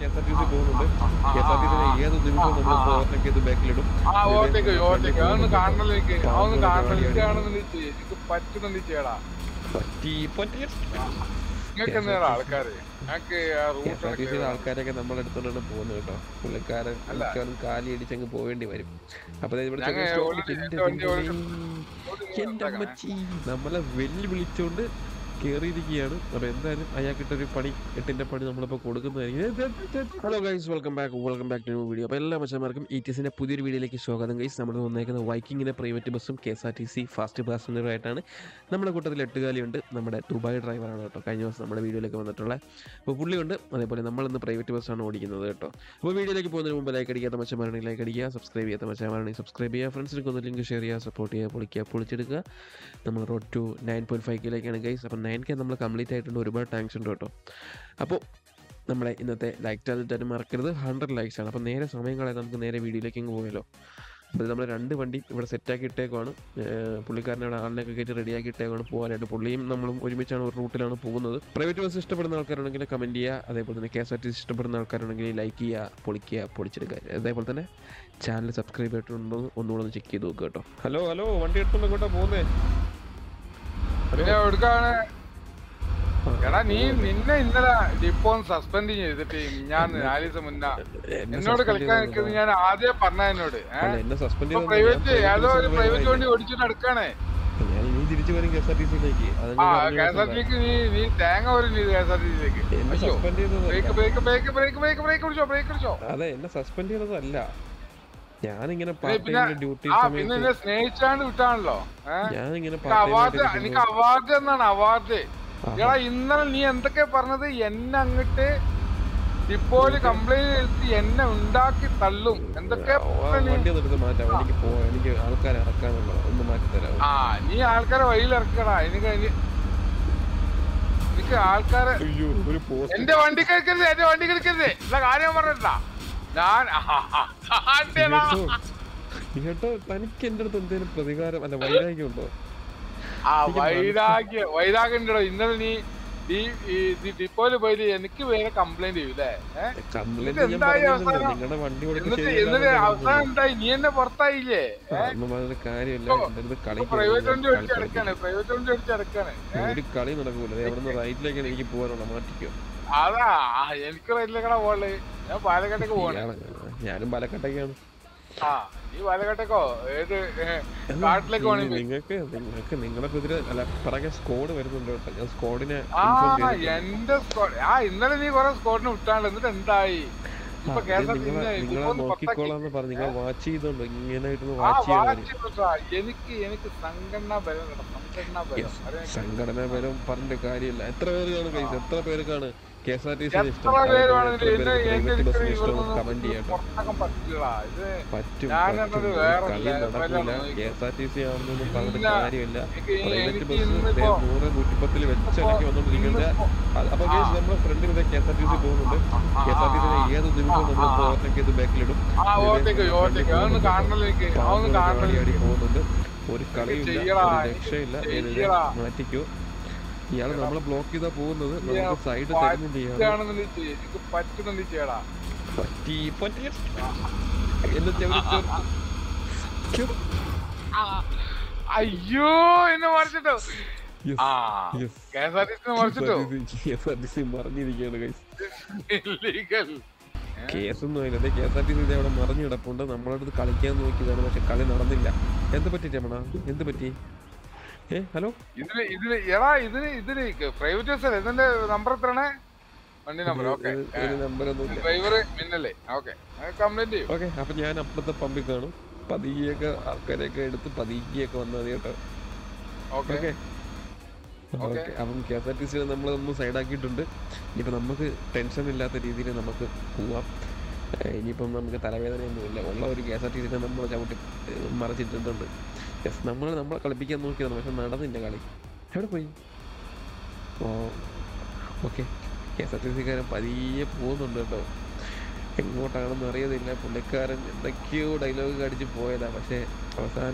K S R T C പോകുന്നുണ്ട് K S R T സിനെ ഏത് നിമിഷവും നമ്മൾ ഓവർടേക്ക് ചെയ്ത് ബാക്കിലിടും ആ ഓവർടേക്ക് ഓവർടേക്ക് അതൊന്ന് കാണണല്ലോ എനിക്ക് അതൊന്ന് കാണണം എനിക്കാണെന്ന് എനിക്ക് പറ്റുന്നുണ്ട് ചെയ്യടാ പറ്റി പറ്റി നിങ്ങൾക്ക് എന്താണ് ആൾക്കാര് ഞങ്ങൾക്ക് ആ കെ എസ് ആർ ടി സിയുടെ റൂട്ട് ആൾക്കാരൊക്കെ നമ്മളെ അടുത്തോണ്ടാണ് പോകുന്നത് കേട്ടോ പുള്ളിക്കാരൻ മിക്കവാറും കാലി അടിച്ചങ്ങ് പോവേണ്ടി വരും അപ്പൊ ദേ ഇവിടെ ഞങ്ങൾ ചെറിയ ഓടി- സ്റ്റോപ്പ് എന്റെ വണ്ടി ഓടി- എന്റെ അമ്മച്ചി നമ്മളെ വെല്ലുവിളിച്ചോണ്ട് കേറിയിരിക്കുകയാണ് അപ്പൊ എന്തായാലും അയാൾക്കിട്ടൊരു പണി എട്ടിന്റെ പണി നമ്മളിപ്പോ കൊടുക്കുന്നതായിരിക്കും hello guys welcome back welcome back to video അപ്പോൾ എല്ലാ മച്ചന്മാർക്കും ഇ ടി എസിന്റെ പുതിയൊരു വീഡിയോയിലേക്ക് സ്വാഗതം ഗൈസ് നമ്മൾ വന്നേക്കുന്ന വൈക്കിങ്ങിന്റെ പ്രൈവറ്റ് ബസ്സും K S R T C fast പാസഞ്ചറുമായിട്ടാണ് നമ്മുടെ കൂട്ടത്തിൽ എട്ടുകാലിയുണ്ട് നമ്മുടെ ദുബായ് ഡ്രൈവറാണ് കേട്ടോ കഴിഞ്ഞ ദിവസം നമ്മുടെ വീഡിയോയിലേക്ക് വന്നിട്ടുള്ള അപ്പോൾ പുള്ളിയുണ്ട് അതേപോലെ നമ്മളിന്ന് പ്രൈവറ്റ് ബസ്സാണ് ഓടിക്കുന്നത് കേട്ടോ അപ്പോൾ വീഡിയോയിലേക്ക് പോകുന്നതിന് മുമ്പ് ലൈക്ക് അടിക്കാത്ത മച്ചന്മാരാണെങ്കിൽ ലൈക്ക് അടിക്കുക സബ്സ്ക്രൈബ് ചെയ്യാത്ത മച്ചന്മാരാണെങ്കിൽ സബ്സ്ക്രൈബ് ചെയ്യുക ഫ്രണ്ട്സിനൊക്കെ ഒന്ന് ലിങ്ക് ഷെയർ ചെയ്യുക സപ്പോർട്ട് ചെയ്യുക പൊളിക്കുക പൊളിച്ചെടുക്കുക നമ്മൾ road two nine point five കിലേക്കാണ് ഗൈസ് അപ്പോൾ നയൻ കെ നമ്മൾ കംപ്ലീറ്റ് ആയിട്ടുണ്ട് ഒരുപാട് താങ്ക്സ് ഉണ്ട് കേട്ടോ അപ്പോൾ നമ്മളെ ഇന്നത്തെ ലൈക്ക് ടാലൻറ്റ് മറക്കരുത് ഹൺഡ്രഡ് ലൈക്സ് ആണ് അപ്പോൾ നേരെ സമയം കളയാതെ നമുക്ക് നേരെ വീഡിയോയിലേക്ക് അങ്ങ് പോയാലോ അപ്പോൾ നമ്മൾ രണ്ട് വണ്ടി ഇവിടെ സെറ്റാക്കി ഇട്ടേക്കുവാണ് ഏഹ് പുള്ളിക്കാരനെ അവിടെ ആളിനൊക്കെ കയറ്റി റെഡിയാക്കി ഇട്ടേക്കാണ് പോകാനായിട്ട് പുള്ളിയും നമ്മളും ഒരുമിച്ചാണ് ഒരു റൂട്ടിലാണ് പോകുന്നത് പ്രൈവറ്റ് ബസ് ഇഷ്ടപ്പെടുന്ന ആൾക്കാരുണ്ടെങ്കിൽ കമൻറ്റ് ചെയ്യുക അതേപോലെ തന്നെ K S R T C ഇഷ്ടപ്പെടുന്ന ആൾക്കാരുണ്ടെങ്കിൽ ലൈക്ക് ചെയ്യുക പൊളിക്കുക പൊളിച്ചെടുക്കുക അതേപോലെ തന്നെ ചാനൽ സബ്സ്ക്രൈബ് ചെയ്തിട്ടുണ്ടോ എന്ന് ഒന്നുകൂടെ ഒന്ന് ചെക്ക് ചെയ്ത് നോക്കുക കേട്ടോ ഹലോ ഹലോ വണ്ടി എടുത്തോണ്ട് എങ്ങോട്ടാ പോകുന്നേ പിന്നെ എടുക്കാണ് എടാ നീ നിന്നെ ഇന്നലെ ഡിപ്പോൺ സസ്പെൻഡ് ചെയ്തിട്ട് ഞാൻ നാല് ദിവസം മുന്നേ എന്നെ എന്നോട് suspend കളിക്കാൻ ചെയ്തത് നിൽക്കുന്നത് ഞാൻ ആദ്യം പറഞ്ഞ എന്നോട് അല്ല എന്നെ സസ്പെൻഡ് പ്രൈവറ്റ് ഏതോ ഒരു പ്രൈവറ്റ് വണ്ടി ഓടിച്ചിട്ട് എടുക്കാണേ ഞാൻ ഇനി തിരിച്ചു വരും കെ എസ് ആർ ടി സിയിലേക്ക് ആ കെ എസ് ആർ ടിക്ക് നീ നീ തേങ്ങ വരും നീ കെ എസ് ആർ ടിയിലേക്ക് എന്നെ അയ്യോ സസ്പെൻഡ് ചെയ്തതല്ല break break break break break break പിടിച്ചോ ബ്രേക്ക് പിടിച്ചോ അതെ എന്നെ സസ്പെൻഡ് ചെയ്തതല്ല ഞാനിങ്ങനെ പിന്നെ പാർട്ട് പിന്നെ ടൈമിന്റെ ഡ്യൂട്ടി ആ പിന്നെ സമയത്ത് എന്നെ സ്നേഹിച്ചാണ്ട് വിട്ടാണല്ലോ ഏഹ് ഞാനിങ്ങനെ എനിക്ക് പാർട്ട് അവാർഡ് ടൈമായിട്ട് എനിക്ക് അവാർഡ് എന്നാണ് അവാർഡ് ആഹാ. എടാ ഇന്നലെ നീ എന്തൊക്കെ പറഞ്ഞത് എന്നെ അങ്ങട്ട് ഡിപ്പോയില് കംപ്ലൈന്റ് എടുത്ത് എന്നെ ഉണ്ടാക്കി തള്ളും എന്തൊക്കെ പറഞ്ഞത് നീ? വണ്ടി ഒന്ന് എടുത്ത് മാറ്റാം എനിക്ക് പോവാം എനിക്ക് ആൾക്കാരെ ഇറക്കാനുള്ള ഒന്ന് മാറ്റി തരാം ആ നീ ആൾക്കാരെ വഴിയിൽ ഇറക്കടാ എനിക്ക് അനി- എനിക്ക് ആൾക്കാരെ അയ്യോ ഒരു പോസ്റ്റ് എന്റെ വണ്ടി കഴിക്കരുത് എന്റെ വണ്ടി കഴിക്കരുത് ഇല്ല കാര്യം പറഞ്ഞിട്ടാ ഞാൻ ആണ്ടേടാ. കേട്ടോ തനിക്ക് എന്റെ അടുത്ത് എന്തെങ്കിലും പ്രതികാരം അല്ല വൈരാഗ്യം ഉണ്ടോ ആ വൈരാഗ്യ വൈരാഗ്യം ഉണ്ടോ ഇന്നലെ നീ ഈ ഈ ഡിപ്പോയില് പോയിട്ട് എനിക്ക് വേറെ കംപ്ലൈന്റ് ചെയ്യൂലേ ഏഹ് കംപ്ലൈന്റ് ഞാൻ എന്തായി പറഞ്ഞിട്ടുണ്ട് അവസാനം? നിങ്ങളുടെ വണ്ടി കൊടുത്ത് എന്നിട്ട് എന്നിട്ട് അവസാനം എന്തായി നീ എന്നെ പുറത്തായില്ലേ ഒന്നും പറഞ്ഞ കാര്യമില്ല എന്റെ അടുത്ത് കളിക്കാൻ പ്രൈവറ്റ് വണ്ടി കളി ഓടിച്ച് അടക്കാണ് പ്രൈവറ്റ് വണ്ടി ഓടിച്ച് അടക്കാണ് ഒരു കളി നടക്കൂല ദേ അവിടുന്ന് റൈറ്റിലേക്കാണ് എനിക്ക് പോകാനുള്ള മാറ്റിക്കോ അതാ ആ, എനിക്ക് റെയിലേക്കടാ പോള് ഞാൻ പാലക്കാട്ടേക്ക് പോകണേ ഇയാള് ഞാനും പാലക്കാട്ടേക്കാണ് ആ നീ പാലക്കാട്ടേക്കോ ഏത് ഏ, കാട്ടിലേക്ക് പോണേ നിങ്ങൾക്ക് നിങ്ങൾക്ക് നിങ്ങളെ കുതിര അല്ല പറയാൻ സ്കോഡ് വരുന്നുണ്ട് കേട്ടോ ഞാൻ സ്കോഡിനെ ആ ഇൻഫോം ചെയ്തിട്ടുണ്ട് എന്റെ സ്കോഡ് ആ ഇന്നലെ നീ കൊറേ സ്കോഡിന് വിട്ടാണ്ട് എന്നിട്ട് എന്തായി ഇപ്പൊ ആ, കേരളത്തിൽ ഇത് നിങ്ങളെ ഇന്ന് നിങ്ങളെ ഇപ്പൊ ഒന്ന് പുറത്താക്കി. നോക്കിക്കോളാന്ന് പറഞ്ഞു നിങ്ങൾ വാച്ച് ചെയ്തോണ്ട് ഇങ്ങനെ ആയിട്ടൊന്ന് ആ വാച്ച് ചെയ്യാൻ വാച്ച് ചെയ്തോട്ടാ. എനിക്ക് എനിക്ക് സംഘടനാ ബലം കേട്ടോ സംഘടനാ ബലം അറിയാം. സംഘടന ബലം പറഞ്ഞിട്ട് കാര്യമില്ല എത്ര പേര് കാണും കൈസ് എത്ര പേർക്കാണ് K S R T C ഇഷ്ടം എത്ര പേര് അതേപോലെ വേണമെങ്കിലും എത്ര എന്നെ പേർക്ക് എന്റെ private bus ഇത്ര ഇഷ്ടം ഇവിടുന്ന് കമന്റ് ചെയ്യാട്ടോ പുറത്താക്കാൻ പറ്റില്ലടാ ഇത് പറ്റും ഞാൻ പറ്റും എന്നത് ഒരു വേറെ കളി level നടക്കില്ല ആണ് K S R T C ആണെന്നൊന്നും പറഞ്ഞിട്ട് ഇല്ല. കാര്യമില്ല എനിക്ക് പ്രൈവറ്റ് എനിക്ക് ബസ് ഇന്നിപ്പോ നൂറ് നൂറ്റിപ്പത്തില് വെച്ചിടയ്ക്ക് വന്നോണ്ടിരിക്കുന്നത് ഇന്നിപ്പോ അപ്പൊ കേസ് നമ്മുടെ ഫ്രണ്ടിൽ ഇതേ K S R T C പോകുന്നുണ്ട് കെ എസ് ആർ ടി സിനെ ഏത് നിമിഷവും നമ്മൾ ഓവർടേക്ക് ചെയ്ത് ബാക്കിലിടും ആ ഓവർടേക്ക് ഓവർടേക്ക് അതൊന്ന് കാണണല്ലോ എനിക്ക് അതൊന്ന് കാണണല്ലോ ആടി പോകുന്നുണ്ട് ഒരു കളിയില്ല ചെയ്യടാ, ഒരു രക്ഷയില്ല ചെയ്യടാ. മാറ്റിക്കോ ഇയാള് നമ്മളെ ബ്ലോക്ക് ചെയ്താ പോകുന്നത് നമുക്ക് സൈഡ് തരുന്നില്ല ഇയാള് പറ്റുകയാണെന്നുണ്ടെങ്കിൽ ചെയ്യ്. എനിക്ക് പറ്റുന്നുണ്ടെങ്കിൽ ചെയ്യടാ പറ്റി പറ്റി എന്നെ ചെവിടി ചേർത്തു അയ്യോ എന്നെ മറിച്ചിട്ടോ Yes, ആ yes. K S R T C മറിച്ചിട്ടോ KSRTC മറിഞ്ഞിരിക്കുകയാണ് guys. ഇല്ലീഗൽ കേസൊന്നും ഇല്ല അതെ K S R T C അവിടെ മറിഞ്ഞു കിടപ്പുണ്ട് നമ്മളെ അടുത്ത് കളിക്കാൻ നോക്കിയതാണ് പക്ഷെ കളി നടന്നില്ല എന്ത് പറ്റി രമണ എന്ത് പറ്റി ഏ ഹലോ ഇതിന് ഇതിന് എടാ ഇതിന് ഇതിന് പ്രൈവറ്റ് ബസ് അല്ലേ ഇതിന്റെ നമ്പർ എത്രയാണ് വണ്ടി നമ്പർ ഓക്കെ ഒരു നമ്പർ ഒന്നുമില്ല ഡ്രൈവർ മിന്നല്ലേ ഓക്കെ കംപ്ലൈന്റ് ചെയ്യും ഓക്കെ അപ്പൊ ഞാൻ അപ്പുറത്തെ പമ്പിൽ കാണും പതിയെയൊക്കെ ആൾക്കാരെയൊക്കെ എടുത്ത് പതിയെയൊക്കെ വന്നാൽ മതി കേട്ടോ ഓക്കെ ഓക്കെ ഓക്കെ അപ്പം കെ എസ് ആർ ടി സിയിൽ നമ്മളൊന്ന് സൈഡാക്കിയിട്ടുണ്ട് ഇനിയിപ്പോൾ നമുക്ക് ടെൻഷൻ ഇല്ലാത്ത രീതിയിൽ നമുക്ക് പോവാം ഏഹ് ഇനിയിപ്പം നമുക്ക് തലവേദനയൊന്നുമില്ല ഉള്ള ഒരു കെ എസ് ആർ ടി സിനെ നമ്മൾ ചവിട്ടി ഏഹ് മറിച്ചിട്ടിട്ടുണ്ട് യെസ് നമ്മൾ നമ്മളെ കളിപ്പിക്കാൻ നോക്കിയതാണ് പക്ഷെ നടന്നില്ല കളി എവിടെ പോയി ഓ okay K S R T സിക്കാരൻ പതിയെ പോകുന്നുണ്ട് കേട്ടോ എങ്ങോട്ടാണെന്ന് അറിയത്തില്ല പുള്ളിക്കാരൻ എന്തൊക്കെയോ ഡയലോഗ് അടിച്ച് പോയതാ പക്ഷേ അവസാനം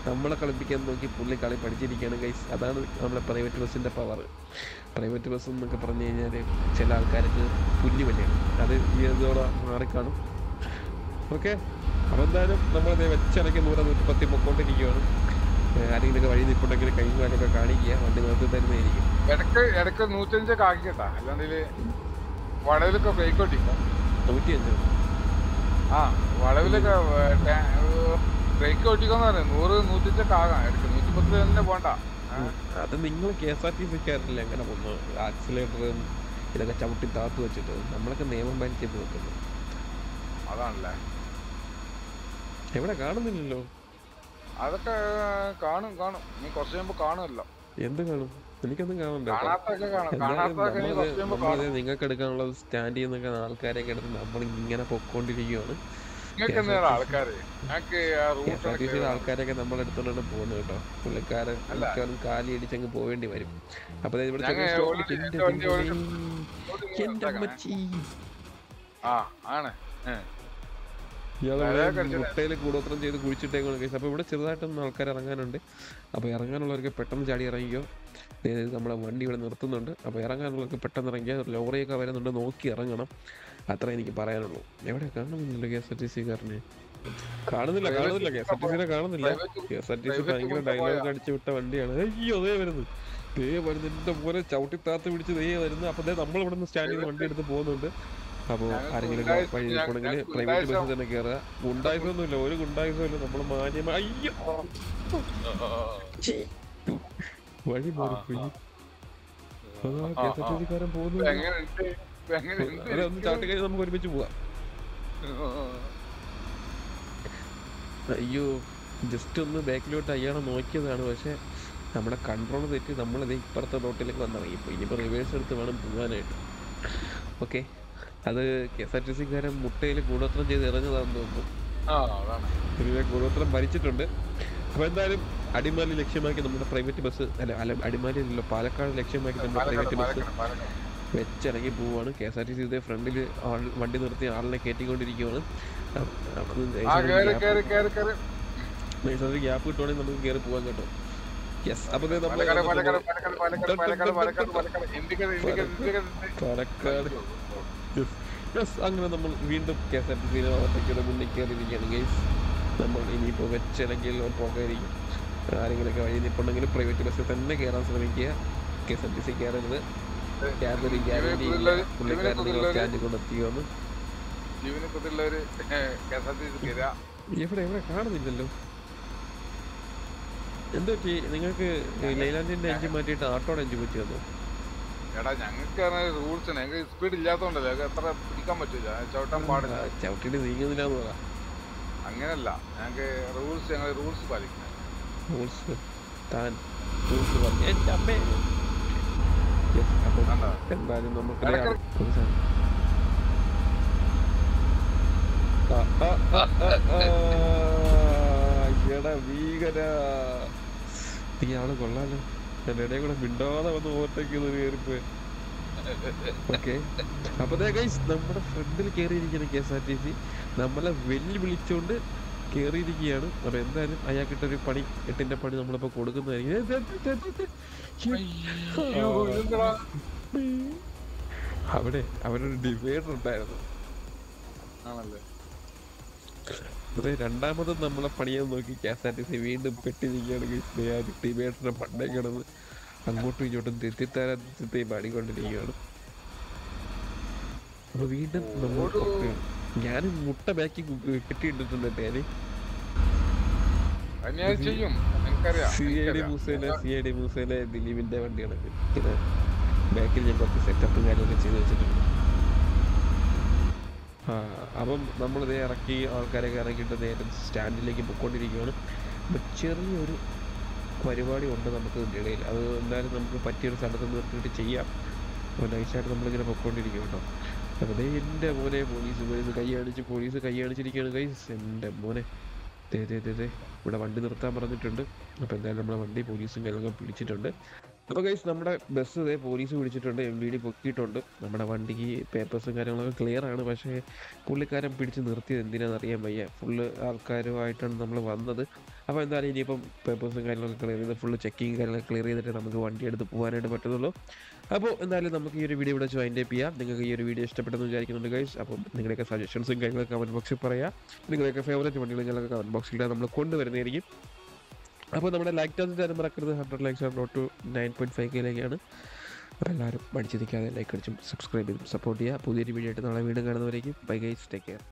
നമ്മളെ കളിപ്പിക്കാൻ നോക്കി പുള്ളി കളി പഠിച്ചിരിക്കുകയാണ് ഗൈസ് അതാണ് നമ്മളെ പ്രൈവറ്റ് ബസ്സിൻ്റെ പവർ പ്രൈവറ്റ് ബസ് എന്നൊക്കെ പറഞ്ഞു കഴിഞ്ഞാൽ ചില ആൾക്കാർക്ക് പുല്ല് വിലയാണ് അത് ഈ ഇതോടെ മാറിക്കാണും ഓക്കെ അപ്പോൾ എന്തായാലും നമ്മളത് വെച്ചിറക്കി നൂറ് നൂറ്റി പത്തി പൊക്കോണ്ടിരിക്കുകയാണ് ഏഹ് ആരെങ്കിലുമൊക്കെ വഴി നിൽപ്പുണ്ടെങ്കിൽ കൈയും കാലൊക്കെ കാണിക്കുക വണ്ടി നിർത്തി തരുന്നതായിരിക്കും ഇടക്ക് ഇടക്ക് നൂറ്റഞ്ചൊക്കെ ആക്കിട്ടാ അല്ലാണ്ടില് വളവിലൊക്കെ ബ്രേക്ക് ഓട്ടിക്കാം നൂറ്റി അഞ്ച് ആ വളവിലൊക്കെ ബ്രേക്ക് ഓട്ടിക്കാന്ന് പറയാം നൂറ് നൂറ്റഞ്ചൊക്കെ ആകാം ഇടയ്ക്ക് നൂറ്റിപ്പത്ത് തന്നെ പോണ്ട ആ, അത് നിങ്ങൾ കെ എസ് ആർ ടി സിക്കാരില്ല എങ്ങനെ വന്നു ആക്സിലേറ്ററും ഇതൊക്കെ ചവിട്ടി താത്ത് വെച്ചിട്ട് നമ്മളൊക്കെ നിയമം പാലിച്ച് നോക്കുന്നു അതാണല്ലേ എവിടെ കാണുന്നില്ലല്ലോ അതൊക്കെ കാണും കാണും നീ കുറച്ച് കഴിയുമ്പോ കാണുമല്ലോ എന്ത് കാണും എനിക്കൊന്നും കാണണ്ട കേട്ടോ. കാണാത്തൊക്കെ കാണും എന്തായാലും കാണാത്തൊക്കെ നീ നമ്മളത് കുറച്ച് കഴിയുമ്പോ നമ്മളത് കാണും നിങ്ങൾക്ക് എടുക്കാനുള്ള സ്റ്റാൻഡ് ചെയ്യുന്നൊക്കെ ആൾക്കാരെയൊക്കെ എടുത്ത് നമ്മൾ ഇങ്ങനെ പൊക്കോണ്ടിരിക്കുകയാണ് നിങ്ങൾക്ക് എന്താണ് ആൾക്കാര് ഞങ്ങൾക്ക് ആ കെ എസ് ആർ ടി സിയുടെ റൂട്ട് ആൾക്കാരൊക്കെ നമ്മളെടുത്തോണ്ടാണ് പോകുന്നത് കേട്ടോ പുള്ളിക്കാരൻ അല്ല. മിക്കവാറും കാലി അടിച്ചങ്ങ് പോവേണ്ടി വരും അപ്പൊ ദേ ഇവിടെ ഞങ്ങ ചെറിയ സ്റ്റോപ്പിൽ ഓൾറെഡി എന്റെ എന്റെ വണ്ടി ദൈവമേ, ഓൾറെഡി എന്റെ അമ്മച്ചി ആ ആണ് ഏ. ഇയാളെ അതെ, കഴിച്ചില്ല. മുട്ടയിൽ കൂടോത്രം ചെയ്ത് കുഴിച്ചിട്ടേക്കാണ് കേസ് അപ്പൊ ഇവിടെ ചെറുതായിട്ടൊന്നും ആൾക്കാർ ഇറങ്ങാനുണ്ട് അപ്പൊ ഇറങ്ങാനുള്ളവർക്ക് പെട്ടെന്ന് ചാടി ഇറങ്ങിക്കോ ദേ നമ്മളെ വണ്ടി ഇവിടെ നിർത്തുന്നുണ്ട് അപ്പൊ ഇറങ്ങാനുള്ളവർക്ക് പെട്ടെന്ന് ഇറങ്ങിയാൽ ലോറിയൊക്കെ വരുന്നുണ്ട് നോക്കി ഇറങ്ങണം അത്ര എനിക്ക് പറയാനുള്ളൂ എവിടെ കാണുന്നില്ല K S R T C കാരനെ കാണുന്നില്ല കാണുന്നില്ല കെ എസ് ആർ ടി സിനെ കാണുന്നില്ല Private- K S R T C private ഭയങ്കര കൊണ്ടുപോയാ. ഡയലോഗ് അടിച്ചു വിട്ട വണ്ടിയാണ് അയ്യോ അതേ വരുന്നു ദേ വരുന്നു എന്റെ പോലെ ചവിട്ടി താത്ത് പിടിച്ച് ദേ വരുന്നു അപ്പൊ ദേ നമ്മൾ ഇവിടെ നിന്ന് സ്റ്റാൻഡ് ചെയ്ത് വണ്ടി എടുത്ത് പോകുന്നുണ്ട് അപ്പോൾ ഞങ്ങൾക്ക് ആരെങ്കിലും ഗുണ്ടായിസ് വഴി ഞങ്ങൾക്ക് നിൽക്കണമെങ്കിൽ ഞങ്ങൾക്ക് പ്രൈവറ്റ് ഗുണ്ടായിസം- ബസ്സിൽ തന്നെ കയറുക ഗുണ്ടായിസൊന്നുമില്ല ഒരു ഗുണ്ടായിസമില്ല നമ്മൾ മാന്യമായി അയ്യോ ഛീ. വഴി മാറിപ്പോയി അതാ കെ എസ് ആർ ടി സിക്കാരൻ പോകുന്നു ഇപ്പൊ എങ്ങനെയുണ്ട് ഇപ്പൊ എങ്ങനെയുണ്ട് അതെ ഒന്ന് ചാട്ടി കഴിഞ്ഞ് നമുക്ക് ഒരുമിച്ച് പോവാം അയ്യോ ജസ്റ്റ് ഒന്ന് ബാക്കിലോട്ട് അയ്യാളെ നോക്കിയതാണ് പക്ഷെ നമ്മുടെ കൺട്രോൾ തെറ്റി നമ്മളിത് ഇപ്പുറത്തെ റോട്ടിലേക്ക് വന്നിറങ്ങിപ്പോയി ഇനിയിപ്പോൾ റിവേഴ്സ് എടുത്ത് വേണം പോകാനായിട്ട് ഓക്കെ അത് കെ എസ് ആർ ടി സിക്കാരൻ മുട്ടയിൽ കൂടോത്രം ചെയ്ത് ഇറങ്ങുന്നതാണെന്ന് തോന്നുന്നു ആ അതാണ് ഇതിലെ കൂടോത്രം ഭരിച്ചിട്ടുണ്ട് അപ്പോൾ എന്തായാലും അടിമാലി ലക്ഷ്യമാക്കി നമ്മുടെ പ്രൈവറ്റ് ബസ് അല്ല അല്ല അടിമാലിയല്ലല്ലോ പാലക്കാട് ലക്ഷ്യമാക്കി നമ്മുടെ പാലക്കാട് പ്രൈവറ്റ് ബസ് പാലക്കാട് പാലക്കാട് വെച്ചിറങ്ങി പോവാണ് K S R T C ഇതേ ഫ്രണ്ടിൽ ആൾ വണ്ടി നിർത്തി ആളിനെ കയറ്റിക്കൊണ്ടിരിക്കുകയാണ് ആ കേറി കേറി കേറി കേറി ഗ്യാപ്പ് കിട്ടുവാണെങ്കിൽ നമുക്ക് കയറി പോകാൻ കേട്ടോ യെസ് അപ്പൊ ദേ നമ്മള് പാലക്കാട് പാലക്കാട് വന്നിട്ടുണ്ട്. പാലക്കാട് പാലക്കാട് പാലക്കാട് പാലക്കാട് പാലക്കാട് ഇന്ത്യക്കാട് ഇന്ത്യക്കാട് ഇന്ത്യക്കാട് പാലക്കാട് യെസ് അങ്ങനെ നമ്മൾ വീണ്ടും കെ എസ് ആർ ടി സിയിലെ ഓട്ടയ്ക്കുടെ മുന്നിൽ കയറിയിരിക്കുകയാണ് ഗൈസ് നമ്മൾ ഇനിയിപ്പോൾ വെച്ചിറങ്ങിയിൽ പോകായിരിക്കും ആരെങ്കിലുമൊക്കെ വഴി നിൽപ്പുണ്ടെങ്കിൽ പ്രൈവറ്റ് ബസ്സിൽ തന്നെ കയറാൻ ശ്രമിക്കുക K S R T C കയറരുത് യാതൊരു ഗ്യാരണ്ടി ഇല്ല പുള്ളിക്കാരൻ നിങ്ങൾ സ്റ്റാൻഡിൽ കൊണ്ടെത്തിക്കുമെന്ന് ജീവനെ കുറിച്ചുള്ളൊരു K S R T C കയറുക എവിടെ എവിടെ കാണുന്നില്ലല്ലോ എന്തോ നിങ്ങൾക്ക് ലൈലാൻഡിന്റെ എഞ്ചിൻ മാറ്റിയിട്ട് ആട്ടോടെ എഞ്ചിൻ പറ്റി വന്നു എടാ ഞങ്ങൾക്ക് റൂൾസ് ഞങ്ങൾക്ക് സ്പീഡ് ഇല്ലാത്തോണ്ടല്ലേ ഞങ്ങൾക്ക് എത്ര പിടിക്കാൻ പറ്റില്ല ചവിട്ടാൻ പാടില്ല ചവിട്ടിട്ട് നീങ്ങുന്നില്ലാന്ന് പറ അങ്ങനല്ല ഞങ്ങൾക്ക് റൂൾസ് ഞങ്ങൾ റൂൾസ് പാലിക്കണം റൂൾസ് താൻ റൂൾസ് പറഞ്ഞു എൻ്റെ അമ്മേ Yes, അപ്പം കണ്ടോ? എന്തായാലും നമുക്ക് ഇടയ്ക്ക് ഒരു സാധനം. ആ, ആ, ആ, ആ, ആ, എടാ ഭീകര ഈ ആള് കൊള്ളാലോ എന്റെ ഇടയിൽ കൂടെ മിണ്ടാതെ വന്ന് ഓവർടേക്ക് ചെയ്ത് കയറിപ്പോയി ഓക്കെ അപ്പൊ ഗൈസ് നമ്മുടെ ഫ്രണ്ടിൽ കയറിയിരിക്കുന്ന K S R T C നമ്മളെ വെല്ലുവിളിച്ചുകൊണ്ട് കയറിയിരിക്കുകയാണ് അപ്പൊ എന്തായാലും അയാൾക്കിട്ടൊരു പണി എട്ടിന്റെ പണി നമ്മളിപ്പോ കൊടുക്കുന്നതായിരിക്കും ഏ, ദേ, ദേ, ദേ, ദേ. അയ്യോ, ഇതെന്താടാ? അവിടെ അവരൊരു ഡിവൈഡർ ഉണ്ടായിരുന്നു ആണല്ലേ അതെ രണ്ടാമതും നമ്മളെ പണിയാൻ നോക്കി K S R T C വീണ്ടും പെട്ടി നിൽക്കുകയാണ് ഡിവൈഡറിന്റെ പണ്ടേ കിടന്ന് അങ്ങോട്ടും ഇങ്ങോട്ടും തെറ്റിത്താരാ തെറ്റി പാടിക്കൊണ്ടിരിക്കുകയാണ് അപ്പൊ വീണ്ടും നമ്മൾ ഓടൂ. ഞാൻ മുട്ട ബാക്കി കെട്ടിയിട്ടിട്ടുണ്ട് ഞാന് അത് ഞാൻ ചെയ്യും എനിക്കറിയാം സി ഐ ഡി എനിക്കറിയാം. മൂസയിലെ സി ഐ ഡി മൂസയിലെ ദിലീപിന്റെ വണ്ടിയാണ് ഇത് ബാക്കിൽ ഞാൻ കുറച്ച് സെറ്റപ്പും കാര്യമൊക്കെ ചെയ്ത് വെച്ചിട്ടുണ്ട് ആ അപ്പം നമ്മളിതേ ഇറക്കി ആൾക്കാരെയൊക്കെ ഇറക്കിയിട്ട് നേരെ സ്റ്റാൻഡിലേക്ക് പൊയ്ക്കൊണ്ടിരിക്കുകയാണ് അപ്പം ചെറിയൊരു പരിപാടി ഉണ്ട് നമുക്ക് ഇതിൻ്റെ ഇടയിൽ അത് എന്തായാലും നമുക്ക് പറ്റിയൊരു സ്ഥലത്ത് നിർത്തിയിട്ട് ചെയ്യാം അപ്പോൾ നൈസായിട്ട് നമ്മളിങ്ങനെ പൊയ്ക്കൊണ്ടിരിക്കും കേട്ടോ അപ്പോൾ ദേ എൻ്റെ മോനെ പോലീസ് പോലീസ് കൈ കാണിച്ച് പോലീസ് കൈ കാണിച്ചിരിക്കുകയാണ് കൈസ് എൻ്റെ മോനെ ദേ ദേ ദേ ദേ ഇവിടെ വണ്ടി നിർത്താൻ പറഞ്ഞിട്ടുണ്ട് അപ്പോൾ എന്തായാലും നമ്മളെ വണ്ടി പോലീസും കാര്യങ്ങളൊക്കെ പിടിച്ചിട്ടുണ്ട് അപ്പോൾ ഗൈസ് നമ്മുടെ ബസ് ഇതേ പോലീസ് പിടിച്ചിട്ടുണ്ട് എം വി ഡി പൊക്കിയിട്ടുണ്ട് നമ്മുടെ വണ്ടിക്ക് പേപ്പേഴ്സും കാര്യങ്ങളൊക്കെ ക്ലിയർ ആണ് പക്ഷേ പുള്ളിക്കാരൻ പിടിച്ച് നിർത്തിയത് എന്തിനാണെന്ന് അറിയാൻ വയ്യ ഫുള്ള് ആൾക്കാരുമായിട്ടാണ് നമ്മൾ വന്നത് അപ്പോൾ എന്തായാലും ഇനിയിപ്പം പേപ്പേഴ്സും കാര്യങ്ങളൊക്കെ ക്ലിയർ ചെയ്ത് ഫുള്ള് ചെക്കിങ് കാര്യങ്ങളൊക്കെ ക്ലിയർ ചെയ്തിട്ട് നമുക്ക് വണ്ടി എടുത്ത് പോകാനായിട്ട് പറ്റുന്നുള്ളൂ അപ്പോൾ എന്തായാലും നമുക്ക് ഈ ഒരു വീഡിയോ ഇവിടെ വെച്ച് വൈൻഡ് അപ്പ് ചെയ്യാം നിങ്ങൾക്ക് ഈ ഒരു വീഡിയോ ഇഷ്ടപ്പെട്ടെന്ന് വിചാരിക്കുന്നുണ്ട് ഗൈസ് അപ്പം നിങ്ങളുടെയൊക്കെ സജഷൻസും കാര്യങ്ങളൊക്കെ കമൻറ്റ് ബോക്സിൽ പറയാം നിങ്ങളുടെയൊക്കെ ഫേവറേറ്റ് വണ്ടികൾ ഞങ്ങളൊക്കെ കമൻറ്റ് ബോക്സിൽ നമ്മൾ കൊണ്ടുവരുന്നതായിരിക്കും അപ്പോൾ നമ്മുടെ ലൈക്ക് ടേൺ തരം മറക്കരുത് ഹൺഡ്രഡ് ലൈക്സ് ആണ് note to nine point five കെയിലേക്കാണ് അപ്പോൾ എല്ലാവരും മടിച്ചു നിൽക്കാതെ ലൈക്ക് അടിച്ചും സബ്സ്ക്രൈബ് ചെയ്തും സപ്പോർട്ട് ചെയ്യുക പുതിയൊരു വീഡിയോ ആയിട്ട് നാളെ വീണ്ടും കാണുന്നവരേക്കും ബൈ ഗൈസ് ടേക്ക് കെയർ